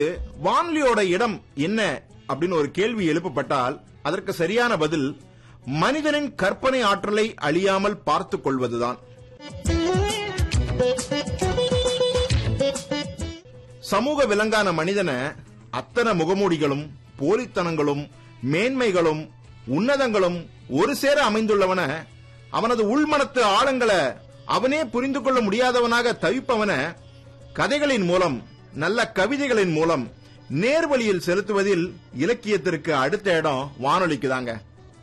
வானொலியோட இடம் என்ன அப்படின்னு ஒரு கேள்வி எழுப்பப்பட்டால் அதற்கு சரியான பதில் மனிதனின் கற்பனை ஆற்றலை அழியாமல் பார்த்துக் கொள்வதுதான் சமூக விலங்கான மனிதனை அத்தனை முகமூடிகளும் போலித்தனங்களும் மேன்மைகளும் உன்னதங்களும் ஒரு சேர அமைந்துள்ளவன அவனது உள்மனத்து ஆழங்களை அவனே புரிந்து கொள்ள முடியாதவனாக தவிப்பவன கதைகளின் மூலம் நல்ல கவிதைகளின் மூலம் நேர்வழியில் செலுத்துவதில் இலக்கியத்திற்கு அடுத்த இடம் வானொலிக்கு தாங்க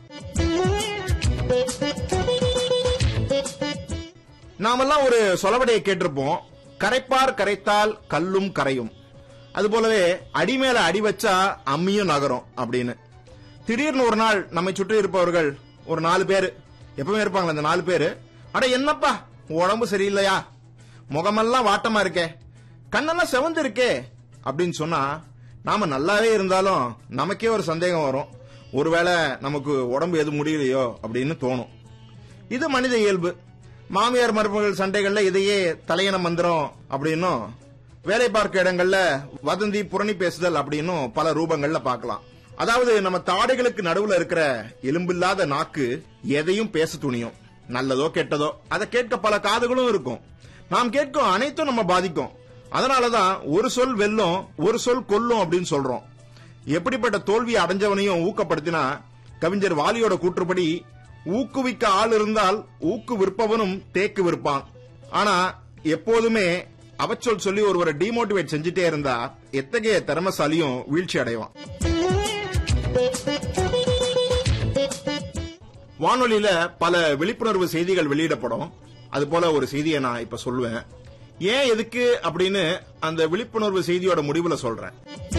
நாமெல்லாம் ஒரு சொலவடையை கேட்டிருப்போம் கரைப்பார் கரைத்தால் கல்லும் கரையும் அதுபோலவே அடி மேல அடி வச்சா அம்மியும் நகரும் அப்படின்னு திடீர்னு ஒரு நாள் நம்மை சுற்றி இருப்பவர்கள் ஒரு நாலு பேர் எப்பவுமே இருப்பாங்களா அந்த நாலு பேர் அட என்னப்பா உடம்பு சரியில்லையா முகமெல்லாம் வாட்டமா இருக்கே கண்ணெல்லாம் செவந்து இருக்கே அப்படின்னு சொன்னா நாம நல்லாவே இருந்தாலும் நமக்கே ஒரு சந்தேகம் வரும் ஒருவேளை நமக்கு உடம்பு எது முடியலையோ அப்படின்னு தோணும் இது மனித இயல்பு மாமியார் மருமகள் சண்டைகள்ல இதையே தலையண மந்திரம் அப்படின்னும் வேலை பார்க்க இடங்கள்ல வதந்தி புரணி பேசுதல் அப்படின்னும் பல ரூபங்கள்ல பார்க்கலாம் அதாவது நம்ம தாடைகளுக்கு நடுவுல இருக்கிற எலும்பில்லாத நாக்கு எதையும் பேச துணியும் நல்லதோ கெட்டதோ அதை கேட்க பல காதுகளும் இருக்கும் நாம் கேட்கும் அனைத்தும் நம்ம பாதிக்கும் அதனாலதான் ஒரு சொல் வெல்லும் ஒரு சொல் கொல்லும் அப்படின்னு சொல்றோம் எப்படிப்பட்ட தோல்வியை அடைஞ்சவனையும் ஊக்கப்படுத்தினா கவிஞர் வாலியோட கூற்றுப்படி ஊக்குவிக்க ஆள் இருந்தால் ஊக்கு விற்பவனும் தேக்கு விற்பான் ஆனா எப்போதுமே அவச்சொல் சொல்லி ஒருவரை டிமோட்டிவேட் செஞ்சுட்டே இருந்தா எத்தகைய திறமசாலியும் வீழ்ச்சி அடைவான் வானொலியில பல விழிப்புணர்வு செய்திகள் வெளியிடப்படும் அது போல ஒரு செய்தியை நான் இப்ப சொல்லுவேன் ஏன் எதுக்கு அப்படின்னு அந்த விழிப்புணர்வு செய்தியோட முடிவுல சொல்றேன்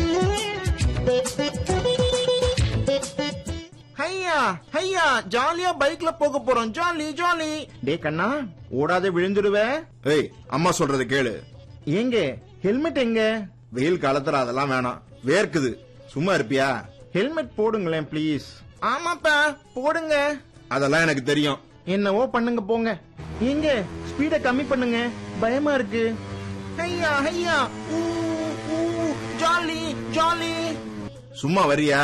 ஹையா ஹையா ஜாலியா பைக்ல போக போறோம் ஜாலி ஜாலி டே கண்ணா ஓடாத விழுந்துடுவ ஏய் அம்மா சொல்றது கேளு எங்க ஹெல்மெட் எங்க வெயில் காலத்துல அதெல்லாம் வேணாம் வேர்க்குது சும்மா இருப்பியா ஹெல்மெட் போடுங்களேன் ப்ளீஸ் ஆமாப்பா போடுங்க அதெல்லாம் எனக்கு தெரியும் என்னவோ பண்ணுங்க போங்க எங்க ஸ்பீட கம்மி பண்ணுங்க பயமா இருக்கு ஹையா ஹையா ஊ, ஊ, ஜாலி ஜாலி சும்மா வரியா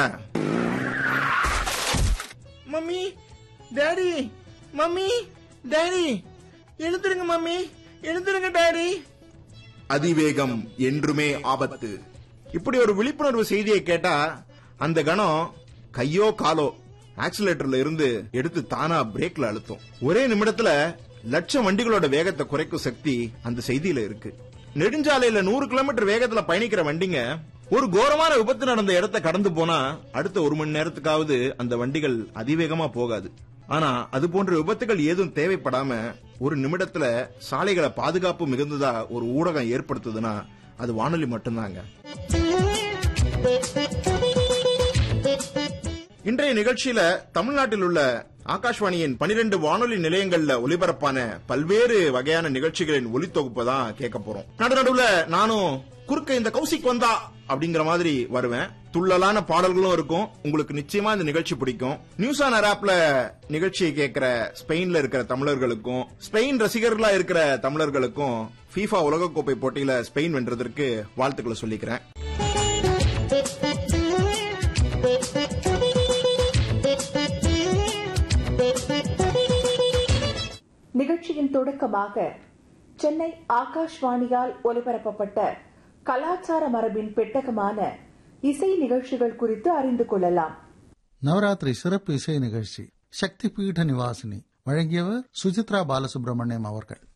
மம்மி டாடி மம்மி டாடி எழுந்துருங்க மம்மி எழுந்துருங்க டாடி அதிவேகம் என்றுமே ஆபத்து இப்படி ஒரு விழிப்புணர்வு செய்தியை கேட்டா அந்த கணம் கையோ காலோ ஆக்சிலேட்டர்ல இருந்து எடுத்து தானா பிரேக்ல அழுத்தும் ஒரே நிமிடத்துல லட்சம் வண்டிகளோட வேகத்தை குறைக்கும் சக்தி அந்த செய்தியில இருக்கு நெடுஞ்சாலையில நூறு கிலோமீட்டர் வேகத்துல பயணிக்கிற வண்டிங்க ஒரு கோரமான விபத்து நடந்த இடத்தை கடந்து போனா அடுத்த ஒரு மணி நேரத்துக்காவது அந்த வண்டிகள் அதிவேகமா போகாது ஆனா அது போன்ற விபத்துகள் ஏதும் தேவைப்படாம ஒரு நிமிடத்துல சாலைகளை பாதுகாப்பு மிகுந்ததா ஒரு ஊடகம் ஏற்படுத்துதுன்னா அது வானொலி மட்டும்தாங்க இன்றைய நிகழ்ச்சியில தமிழ்நாட்டில் உள்ள ஆகாஷ்வாணியின் பனிரெண்டு வானொலி நிலையங்கள்ல ஒலிபரப்பான பல்வேறு வகையான நிகழ்ச்சிகளின் ஒலித்தொகுப்பு தான் கேட்க போறோம் நடு நடுவுல நானும் குறுக்க இந்த கௌசிக் வந்தா அப்படிங்கிற மாதிரி வருவேன் துள்ளலான பாடல்களும் இருக்கும் உங்களுக்கு நிச்சயமா இந்த நிகழ்ச்சி பிடிக்கும் நியூஸ் ஆன் ஆப்ல நிகழ்ச்சியை கேட்கிற ஸ்பெயின்ல இருக்கிற தமிழர்களுக்கும் ஸ்பெயின் ரசிகர்களா இருக்கிற தமிழர்களுக்கும் FIFA உலகக்கோப்பை போட்டியில ஸ்பெயின் வென்றதற்கு வாழ்த்துக்களை சொல்லிக்கிறேன் நிகழ்ச்சியின் தொடக்கமாக சென்னை ஆகாஷ்வாணியால் ஒலிபரப்பப்பட்ட கலாச்சார மரபின் பெட்டகமான இசை நிகழ்ச்சிகள் குறித்து அறிந்து கொள்ளலாம் நவராத்திரி சிறப்பு இசை நிகழ்ச்சி சக்தி பீட நிவாசினி வழங்கியவர் சுசித்ரா பாலசுப்ரமணியம் அவர்கள்